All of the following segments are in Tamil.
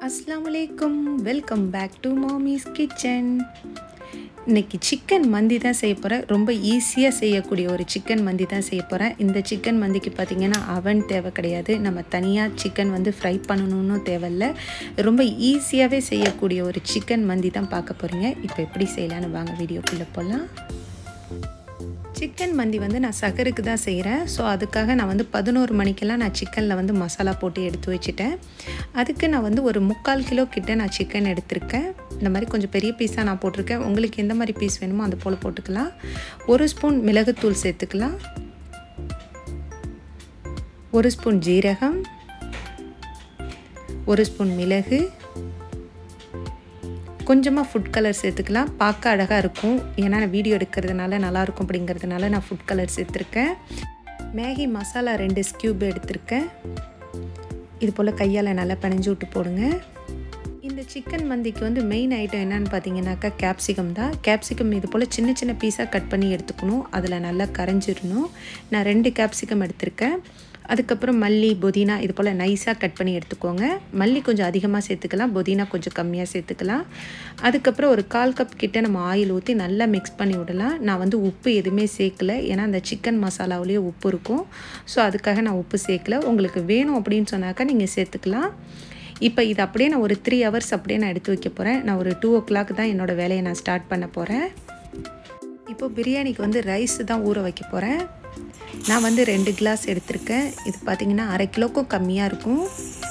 அஸ்லாம் வலைக்கும் welcome back to mommy's kitchen இன்னைக்கு சிக்கன் மந்தி தான் செய்ய போகிறேன் ரொம்ப ஈஸியாக செய்யக்கூடிய ஒரு சிக்கன் மந்தி தான் செய்ய போகிறேன் இந்த சிக்கன் மந்திக்கு பார்த்திங்கன்னா அவன் தேவை கிடையாது நம்ம தனியாக சிக்கன் வந்து ஃப்ரை பண்ணணும்னு தேவையில்ல ரொம்ப ஈஸியாகவே செய்யக்கூடிய ஒரு சிக்கன் மந்தி தான் பார்க்க போகிறீங்க இப்போ எப்படி செய்யலான்னு வாங்க வீடியோக்குள்ளே போகலாம் சிக்கன் மந்தி வந்து நான் சகருக்கு தான் செய்கிறேன் ஸோ அதுக்காக நான் வந்து பதினோரு மணிக்கெல்லாம் நான் சிக்கனில் வந்து மசாலா போட்டு எடுத்து வச்சுட்டேன் அதுக்கு நான் வந்து ஒரு முக்கால் கிலோ கிட்ட நான் சிக்கன் எடுத்திருக்கேன் இந்த மாதிரி கொஞ்சம் பெரிய பீஸாக நான் போட்டிருக்கேன் உங்களுக்கு எந்த மாதிரி பீஸ் வேணுமோ அது போல் போட்டுக்கலாம் ஒரு ஸ்பூன் மிளகுத்தூள் சேர்த்துக்கலாம் ஒரு ஸ்பூன் ஜீரகம் ஒரு ஸ்பூன் மிளகு கொஞ்சமாக ஃபுட் கலர் சேர்த்துக்கலாம் பார்க்க அழகாக இருக்கும் ஏன்னா நான் வீடியோ எடுக்கிறதுனால நல்லாயிருக்கும் அப்படிங்கிறதுனால நான் ஃபுட் கலர் சேர்த்துருக்கேன் மேகி மசாலா ரெண்டு ஸ்கியூப் எடுத்திருக்கேன் இது போல் கையால் நல்லா பிணைஞ்சு விட்டு போடுங்க இந்த சிக்கன் மந்திக்கு வந்து மெயின் ஐட்டம் என்னன்னு பார்த்தீங்கன்னாக்கா கேப்சிகம் தான் கேப்சிகம் இது போல் சின்ன சின்ன பீஸாக கட் பண்ணி எடுத்துக்கணும் அதில் நல்லா கரைஞ்சிடணும் நான் ரெண்டு கேப்சிகம் எடுத்திருக்கேன் அதுக்கப்புறம் மல்லி புதினா இது போல் நைஸாக கட் பண்ணி எடுத்துக்கோங்க மல்லி கொஞ்சம் அதிகமாக சேர்த்துக்கலாம் புதினா கொஞ்சம் கம்மியாக சேர்த்துக்கலாம் அதுக்கப்புறம் ஒரு கால் கப் கிட்ட நம்ம ஆயில் ஊற்றி நல்லா மிக்ஸ் பண்ணி விடலாம் நான் வந்து உப்பு எதுவுமே சேர்க்கல ஏன்னா அந்த சிக்கன் மசாலாவிலேயே உப்பு இருக்கும் ஸோ அதுக்காக நான் உப்பு சேர்க்கல உங்களுக்கு வேணும் அப்படின்னு சொன்னாக்கா நீங்கள் சேர்த்துக்கலாம் இப்போ இது அப்படியே நான் ஒரு த்ரீ ஹவர்ஸ் அப்படியே நான் எடுத்து வைக்க போகிறேன் நான் ஒரு டூ ஓ கிளாக் தான் என்னோடய வேலையை நான் ஸ்டார்ட் பண்ண போகிறேன் இப்போ பிரியாணிக்கு வந்து ரைஸ் தான் ஊற வைக்க போகிறேன் நான் வந்து ரெண்டு கிளாஸ் எடுத்திருக்கேன் இது பார்த்திங்கன்னா அரை கிலோக்கும் கம்மியாக இருக்கும்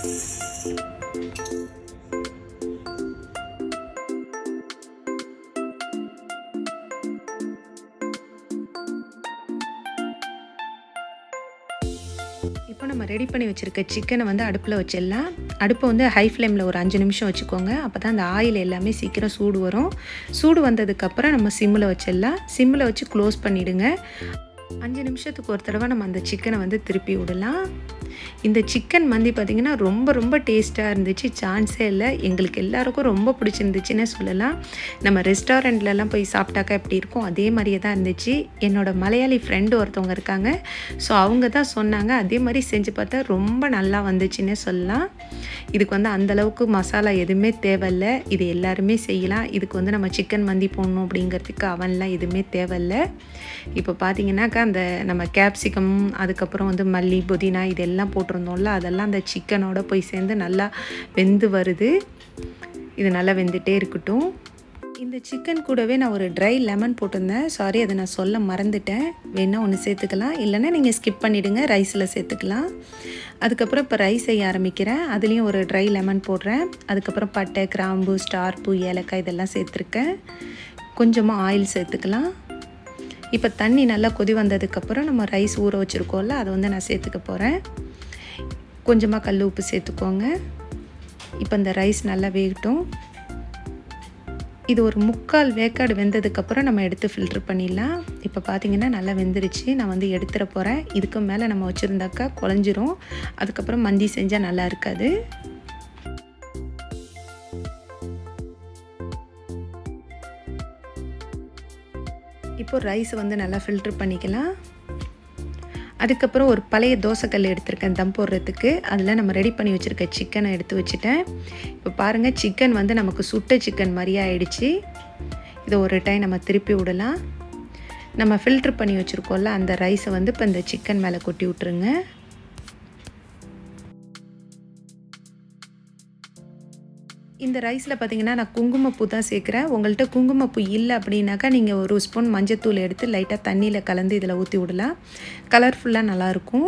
இப்போ நம்ம ரெடி பண்ணி வச்சுருக்க சிக்கனை வந்து அடுப்பில் வச்சிடலாம் அடுப்பை வந்து ஹை ஃப்ளேமில் ஒரு அஞ்சு நிமிஷம் வச்சுக்கோங்க அப்போ தான் அந்த ஆயில் எல்லாமே சீக்கிரம் சூடு வரும் சூடு வந்ததுக்கப்புறம் நம்ம சிம்மில் வச்சிடலாம் சிம்மில் வச்சு க்ளோஸ் பண்ணிவிடுங்க அஞ்சு நிமிஷத்துக்கு ஒரு தடவை நம்ம அந்த சிக்கனை வந்து திருப்பி விடலாம் இந்த சிக்கன் மந்தி பார்த்திங்கன்னா ரொம்ப ரொம்ப டேஸ்ட்டாக இருந்துச்சு சான்ஸே இல்லை எங்களுக்கு எல்லாருக்கும் ரொம்ப பிடிச்சிருந்துச்சுன்னே சொல்லலாம் நம்ம ரெஸ்டாரண்ட்லலாம் போய் சாப்பிட்டாக்கா எப்படி இருக்கும் அதே மாதிரியே தான் இருந்துச்சு என்னோடய மலையாளி ஃப்ரெண்டு ஒருத்தவங்க இருக்காங்க ஸோ அவங்க தான் சொன்னாங்க அதே மாதிரி செஞ்சு பார்த்தா ரொம்ப நல்லா வந்துச்சுன்னே சொல்லலாம் இதுக்கு வந்து அந்தளவுக்கு மசாலா எதுவுமே தேவையில்லை இது எல்லாருமே செய்யலாம் இதுக்கு வந்து நம்ம சிக்கன் மந்தி போடணும் அப்படிங்கிறதுக்கு அவன்லாம் எதுவுமே தேவையில்லை இப்போ பார்த்தீங்கன்னாக்கா அந்த நம்ம கேப்சிகம் அதுக்கப்புறம் வந்து மல்லி புதினா இதெல்லாம் போட்டிருந்தோம்ல அதெல்லாம் அந்த சிக்கனோட போய் சேர்ந்து நல்லா வெந்து வருது இது நல்லா வெந்துட்டே இருக்கட்டும் இந்த சிக்கன் கூடவே நான் ஒரு ட்ரை லெமன் போட்டிருந்தேன் சாரி அதை நான் சொல்ல மறந்துட்டேன் வேணால் ஒன்று சேர்த்துக்கலாம் இல்லைன்னா நீங்கள் ஸ்கிப் பண்ணிவிடுங்க ரைஸில் சேர்த்துக்கலாம் அதுக்கப்புறம் இப்போ ரைஸ் செய்ய ஆரம்பிக்கிறேன் அதுலேயும் ஒரு ட்ரை லெமன் போடுறேன் அதுக்கப்புறம் பட்டை கிராம்பு ஸ்டார் பூ ஏலக்காய் இதெல்லாம் சேர்த்துருக்கேன் கொஞ்சமாக ஆயில் சேர்த்துக்கலாம் இப்போ தண்ணி நல்லா கொதி வந்ததுக்கப்புறம் நம்ம ரைஸ் ஊற வச்சுருக்கோம்ல அதை வந்து நான் சேர்த்துக்க போகிறேன் கொஞ்சமாக கல் உப்பு சேர்த்துக்கோங்க இப்போ இந்த ரைஸ் நல்லா வேகட்டும் இது ஒரு முக்கால் வேக்காடு வெந்ததுக்கப்புறம் நம்ம எடுத்து ஃபில்ட்ரு பண்ணிடலாம் இப்போ பார்த்தீங்கன்னா நல்லா வெந்துருச்சு நான் வந்து எடுத்துட போகிறேன் இதுக்கு மேலே நம்ம வச்சுருந்தாக்கா குழஞ்சிரும் அதுக்கப்புறம் மந்தி செஞ்சால் நல்லா இருக்காது இப்போ ரைஸ் வந்து நல்லா ஃபில்ட்ரு பண்ணிக்கலாம் அதுக்கப்புறம் ஒரு பழைய தோசைக்கல் எடுத்திருக்கேன் தம் போடுறதுக்கு அதில் நம்ம ரெடி பண்ணி வச்சுருக்க சிக்கனை எடுத்து வச்சுட்டேன் இப்போ பாருங்கள் சிக்கன் வந்து நமக்கு சுட்ட சிக்கன் மாதிரியே ஆயிடுச்சு இதை ஒரு டைம் நம்ம திருப்பி விடலாம் நம்ம ஃபில்ட்ரு பண்ணி வச்சுருக்கோம்ல அந்த ரைஸை வந்து இப்போ இந்த சிக்கன் மேலே கொட்டி விட்ருங்க இந்த ரைஸில் பார்த்தீங்கன்னா நான் குங்குமப்பூ தான் சேர்க்குறேன் உங்கள்கிட்ட குங்குமப்பூ இல்லை அப்படின்னாக்கா நீங்கள் ஒரு ஸ்பூன் மஞ்சத்தூள் எடுத்து லைட்டாக தண்ணியில் கலந்து இதில் ஊற்றி விடலாம் கலர்ஃபுல்லாக நல்லாயிருக்கும்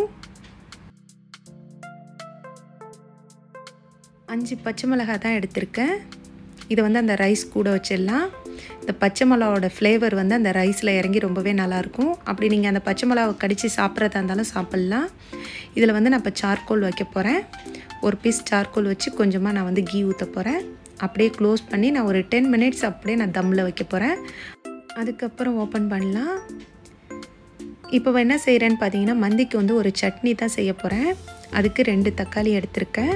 அஞ்சு பச்சை மிளகாய் தான் எடுத்திருக்கேன் இதை வந்து அந்த ரைஸ் கூட வச்சிடலாம் இந்த பச்சை மிளகாவோட ஃப்ளேவர் வந்து அந்த ரைஸில் இறங்கி ரொம்பவே நல்லாயிருக்கும் அப்படி நீங்கள் அந்த பச்சை மிளகாவை கடித்து சாப்பிட்றதா இருந்தாலும் சாப்பிட்லாம் இதில் வந்து நான் இப்போ சார்கோல் வைக்க போகிறேன் ஒரு பீஸ் சார்கோல் வச்சு கொஞ்சமாக நான் வந்து கீ ஊற்ற போகிறேன் அப்படியே க்ளோஸ் பண்ணி நான் ஒரு டென் மினிட்ஸ் அப்படியே நான் தம்மில் வைக்க போகிறேன் அதுக்கப்புறம் ஓப்பன் பண்ணலாம் இப்போ என்ன செய்கிறேன்னு பார்த்தீங்கன்னா மந்திக்கு வந்து ஒரு சட்னி தான் செய்ய போகிறேன் அதுக்கு ரெண்டு தக்காளி எடுத்திருக்கேன்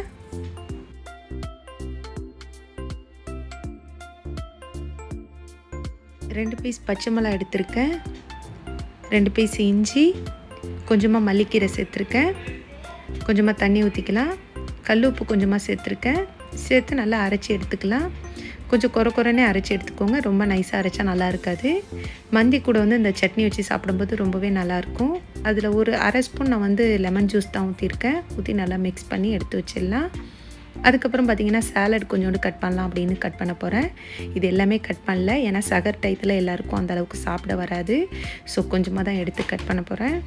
ரெண்டு பீஸ் பச்சை மிளகா எடுத்திருக்கேன் ரெண்டு பீஸ் இஞ்சி கொஞ்சமாக மல்லிக்கீரை சேர்த்துருக்கேன் கொஞ்சமாக தண்ணி ஊற்றிக்கலாம் கல் உப்பு கொஞ்சமாக சேர்த்துருக்கேன் சேர்த்து நல்லா அரைச்சி எடுத்துக்கலாம் கொஞ்சம் குறை குறைனே அரைச்சி எடுத்துக்கோங்க ரொம்ப நைஸாக அரைச்சா நல்லா இருக்காது மந்தி கூட வந்து இந்த சட்னி வச்சு சாப்பிடும்போது ரொம்பவே நல்லாயிருக்கும் அதில் ஒரு அரை ஸ்பூன் நான் வந்து லெமன் ஜூஸ் தான் ஊற்றிருக்கேன் ஊற்றி நல்லா மிக்ஸ் பண்ணி எடுத்து வச்சிடலாம் அதுக்கப்புறம் பார்த்தீங்கன்னா சேலட் கொஞ்சோண்டு கட் பண்ணலாம் அப்படின்னு கட் பண்ண போகிறேன் இது எல்லாமே கட் பண்ணல ஏன்னா சகர் டயத்தில் எல்லாருக்கும் அந்த அளவுக்கு சாப்பிட வராது ஸோ கொஞ்சமாக தான் எடுத்து கட் பண்ண போகிறேன்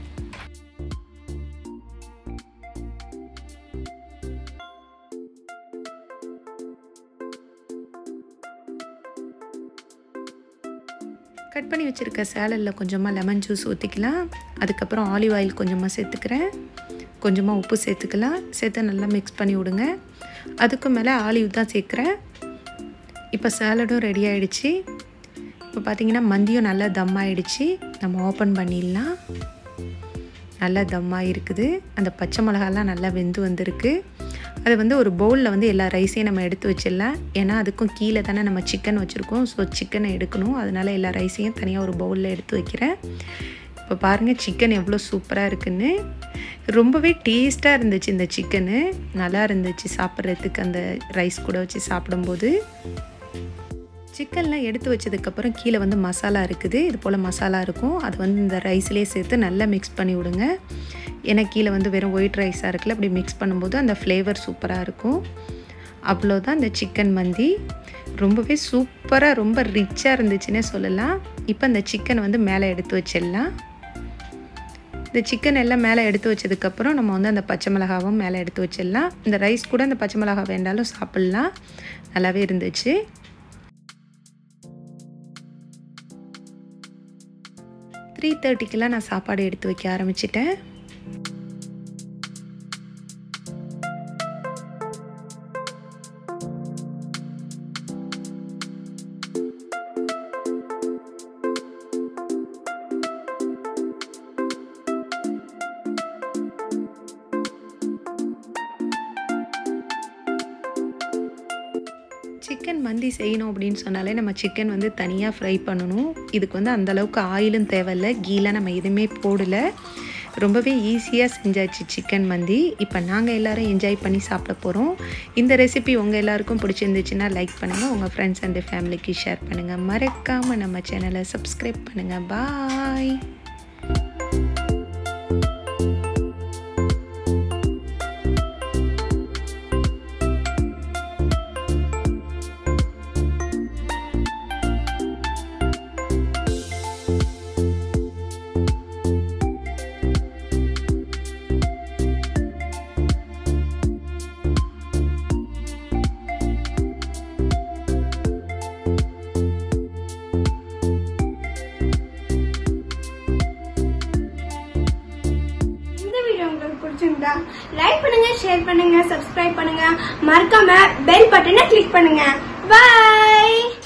கட் பண்ணி வச்சுருக்க சேலடில் கொஞ்சமாக லெமன் ஜூஸ் ஊற்றிக்கலாம் அதுக்கப்புறம் ஆலிவ் ஆயில் கொஞ்சமாக சேர்த்துக்கிறேன் கொஞ்சமாக உப்பு சேர்த்துக்கலாம் சேர்த்து நல்லா மிக்ஸ் பண்ணி விடுங்க அதுக்கு மேலே ஆலிவ் தான் சேர்க்குறேன் இப்போ சேலடும் ரெடி ஆகிடுச்சு இப்போ பார்த்திங்கன்னா மந்தியும் நல்லா தம் ஆகிடுச்சு நம்ம ஓப்பன் பண்ணிடலாம் நல்லா தம்மாக இருக்குது அந்த பச்சை மிளகாலாம் நல்லா வெந்து வந்திருக்கு அது வந்து ஒரு பவுலில் வந்து எல்லா ரைஸையும் நம்ம எடுத்து வச்சிடலாம் ஏன்னா அதுக்கும் கீழே தானே நம்ம சிக்கன் வச்சுருக்கோம் ஸோ சிக்கனை எடுக்கணும் அதனால் எல்லா ரைஸையும் தனியாக ஒரு பவுலில் எடுத்து வைக்கிறேன் இப்போ பாருங்கள் சிக்கன் எவ்வளோ சூப்பராக இருக்குன்னு ரொம்பவே டேஸ்ட்டாக இருந்துச்சு இந்த சிக்கனு நல்லா இருந்துச்சு சாப்பிட்றதுக்கு அந்த ரைஸ் கூட வச்சு சாப்பிடும்போது சிக்கன்லாம் எடுத்து வச்சதுக்கப்புறம் கீழே வந்து மசாலா இருக்குது இது போல் மசாலா இருக்கும் அது வந்து இந்த ரைஸ்லேயே சேர்த்து நல்லா மிக்ஸ் பண்ணி விடுங்க ஏன்னா கீழே வந்து வெறும் ஒயிட் ரைஸாக இருக்குல்ல அப்படி மிக்ஸ் பண்ணும்போது அந்த ஃப்ளேவர் சூப்பராக இருக்கும் அவ்வளோதான் இந்த சிக்கன் மந்தி ரொம்பவே சூப்பராக ரொம்ப ரிச்சாக இருந்துச்சுன்னே சொல்லலாம் இப்போ இந்த சிக்கன் வந்து மேலே எடுத்து வச்சிடலாம் இந்த சிக்கன் எல்லாம் மேலே எடுத்து வச்சதுக்கப்புறம் நம்ம வந்து அந்த பச்சை மிளகாவும் மேலே எடுத்து வச்சிடலாம் இந்த ரைஸ் கூட இந்த பச்சை மிளகா வேண்டாலும் சாப்பிட்லாம் நல்லாவே இருந்துச்சு த்ரீ தேர்ட்டிக்கெல்லாம் நான் சாப்பாடு எடுத்து வைக்க ஆரம்பிச்சிட்டேன் சிக்கன் மந்தி செய்யணும் அப்படின்னு சொன்னாலே நம்ம சிக்கன் வந்து தனியாக ஃப்ரை பண்ணணும் இதுக்கு வந்து அந்தளவுக்கு ஆயிலும் தேவையில்ல கீலாம் நம்ம எதுவுமே போடலை ரொம்பவே ஈஸியாக செஞ்சாச்சு சிக்கன் மந்தி இப்போ நாங்கள் எல்லோரும் என்ஜாய் பண்ணி சாப்பிட போகிறோம் இந்த ரெசிபி உங்கள் எல்லாருக்கும் பிடிச்சிருந்துச்சுன்னா லைக் பண்ணுங்கள் உங்கள் ஃப்ரெண்ட்ஸ் அண்ட் ஃபேமிலிக்கு ஷேர் பண்ணுங்கள் மறக்காமல் நம்ம சேனலை சப்ஸ்கிரைப் பண்ணுங்கள் பாய் இந்த வீடியோ உங்களுக்கு பிடிச்சிருந்தா லைக் பண்ணுங்க ஷேர் பண்ணுங்க சப்ஸ்கிரைப் பண்ணுங்க மறக்காம பெல் பட்டனை கிளிக் பண்ணுங்க பை